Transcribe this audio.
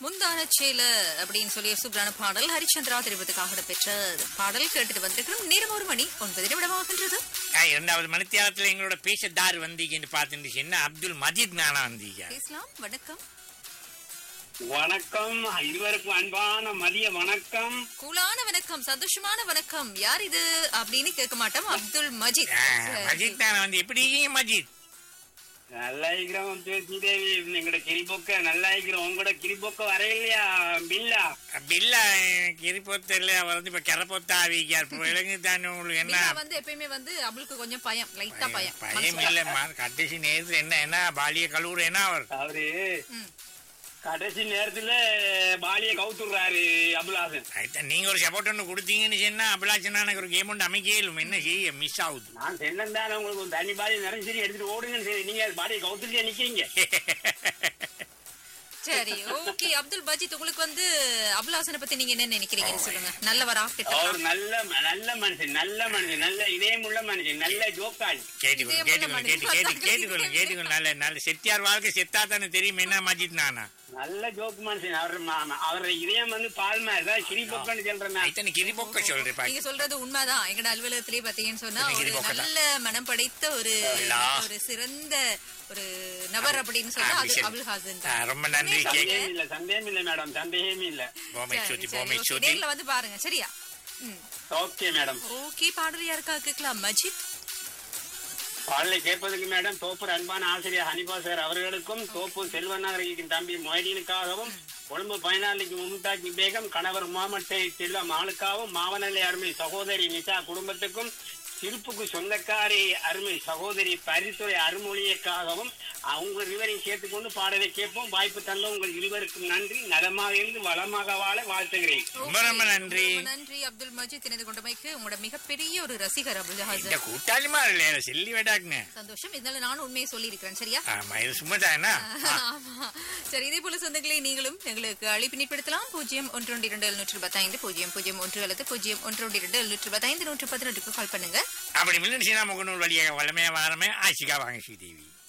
முந்தான சேல அப்படின்னு சொல்லி சூப்பரான பாடல் ஹரிச்சந்திரா தெரிவதற்காக பெற்ற பாடல் கேட்டுட்டு வந்திருக்கிறோம் நேரம் ஒரு மணி ஒன்பது நிமிடமாகின்றது ஆ, இரண்டாவது மணித்தியாலத்துல எங்களோட பேசத்தார் வந்தீங்கன்னு பார்த்துட்டு என்ன அப்துல் மஜீத் நானா வந்தீங்க பேசலாம் வணக்கம் வணக்கம் இருவருக்கும் அன்பான மதிய வணக்கம் கூலான வணக்கம் சந்தோஷமான வணக்கம் யார் இது அப்படின்னு கேட்க மாட்டோம் அப்துல் மஜீத் ஆ, சரி. மஜீத் நானா வந்து எப்படி இருக்கீங்க மஜீத் நல்லா இருக்கிறோம் பேசிதேவி எங்கட கிரிபொக்க நல்லா இருக்கிறோம் உங்களோட கிரிபொக்க வரையிலையா பில்லா பில்லா கிரிப்பொத்தல அவர் வந்து இப்ப கிரப்பொத்தா ஆவிக்கார் இப்போ விலங்கு தானே உங்களுக்கு என்ன மீனா வந்து எப்பயுமே வந்து அவளுக்கு கொஞ்சம் பயம் லைட்டா பயம் பயம் இல்ல கடைசி நேரத்துல என்ன என்ன பாலிய கழுவுற என்ன அவர் அவரு ம். கடைசி நேரத்துல பாலிய கவுத்துடுறாரு அபுலாசன் அதுதான் நீங்க ஒரு சப்போர்ட் ஒன்று கொடுத்தீங்கன்னு சொன்னா அபிலாஷனா எனக்கு ஒரு கேம் ஒன்று அமைக்கலும் என்ன செய்ய மிஸ் ஆகுது நான் சென்னம் தானே உங்களுக்கு ஒரு தனி பாலியை நிறைய சரி எடுத்துட்டு ஓடுங்கன்னு சரி நீங்க அது பாலியை கவுத்துட்டே நிக்கிறீங்க சரி ஓகே அப்துல் மஜீத் உங்களுக்கு வந்து அபுலாசனை பத்தி நீங்க என்ன நினைக்கிறீங்கன்னு சொல்லுங்க நல்லவரா கெட்டவரா? அவர் நல்ல நல்ல மனுஷன் நல்ல மனுஷன் நல்ல இதயமுள்ள மனுஷன் நல்ல ஜோக்காளி கேட்டுக்கொள்ளு இதே கேட்டுக்கொள்ளு போல கேட்டு கேட்டு கேட்டுக்கொள்ளு கேட்டுக்கொள்ளு நல்ல நல்ல செட்டியார் வாழ்க்கை செத்தா தானே தெரியும் என்ன மஜித் நானா நல்ல ஜோக் மனுஷன் அவர் ம- அவர் இதயம் வந்து பால் மாதிரி தான் கிரிபொக்கன்னு சொல்றேன் நான். இத்தனை கிரிபொக்க சொல்றேன் பா. நீங்க சொல்றது உண்மைதான் எங்கட அலுவலகத்திலே பாத்தீங்கன்னு சொன்னா இன்னைக்கு ஒரு இது போக்கட்டா. நல்ல மனம் படைத்த ஒரு அல்லா. ஒரு சிறந்த ஒரு நபர் அப்படின்னு சொன்னா ஆ, அது சரி. அபுல் ஹாசன் ஆ, ரொம்ப நன்றி கேக்கு சந்தேகம் இல்ல சந்தேகம் இல்ல மேடம் சந்தேகமே இல்ல போமை சுத்தி போமை சுத்தி நேர்ல வந்து பாருங்க சரியா ம். ஓகே மேடம் ஓகே பாடல் யாருக்கா கேட்கலாம் மஜித் பாடலை கேட்பதற்கு மேடம் தோப்பூர் அன்பான ஆசிரியர் ஹனிபா சார் அவர்களுக்கும் தோப்பூர் செல்வநாகரின் தம்பி மொய்டீனுக்காகவும் கொழும்பு பயனாளிக்கு மும்தாஜ் பேகம் கணவர் முகமது செல்வம் ஆளுக்காகவும் மாவனல்லை அருமை சகோதரி நிஷா குடும்பத்துக்கும் திருப்புக்கு சொந்தக்காரி அருமை சகோதரி பரிசுரை அருமொழியக்காகவும் அவங்க இருவரையும் சேர்த்துக்கொண்டு பாடலை கேட்போம் வாய்ப்பு தந்த உங்கள் இருவருக்கும் நன்றி நலமாக இருந்து வளமாக வாழ வாழ்த்துகிறேன் ரொம்ப ரொம்ப நன்றி ரொம்ப நன்றி அப்துல் மஜித் இணைந்து கொண்டமைக்கு உங்களோட மிகப்பெரிய ஒரு ரசிகர் அபுல் இந்த ஹாசன் கூட்டாளிமா இல்லையா செல்லி வேடாக்குங்க சந்தோஷம் இதனால நானும் உண்மையை சொல்லியிருக்கிறேன் சரியா ஆமா இது சும்மா தானே ஆமா சரி இதே போல சொந்தங்களை நீங்களும் எங்களுக்கு அழைப்பு நீட்படுத்தலாம் பூஜ்ஜியம் ஒன்று ஒன்று இரண்டு எழுநூற்று பத்தைந்து பூஜ்ஜியம் பூஜ்ஜியம் ஒன்று அல்லது பூஜ்ஜியம் ஒன்று ஒன்று இரண்டு எழுநூற்று பத்தைந்து நூற்று பதினெட்டுக்கு கால் பண்ணுங்க அப்படி மில்லன் சீனா முகநூல் வழியாக வளமையா வாரமே ஆசிகா வாங்க ஸ்ரீதேவி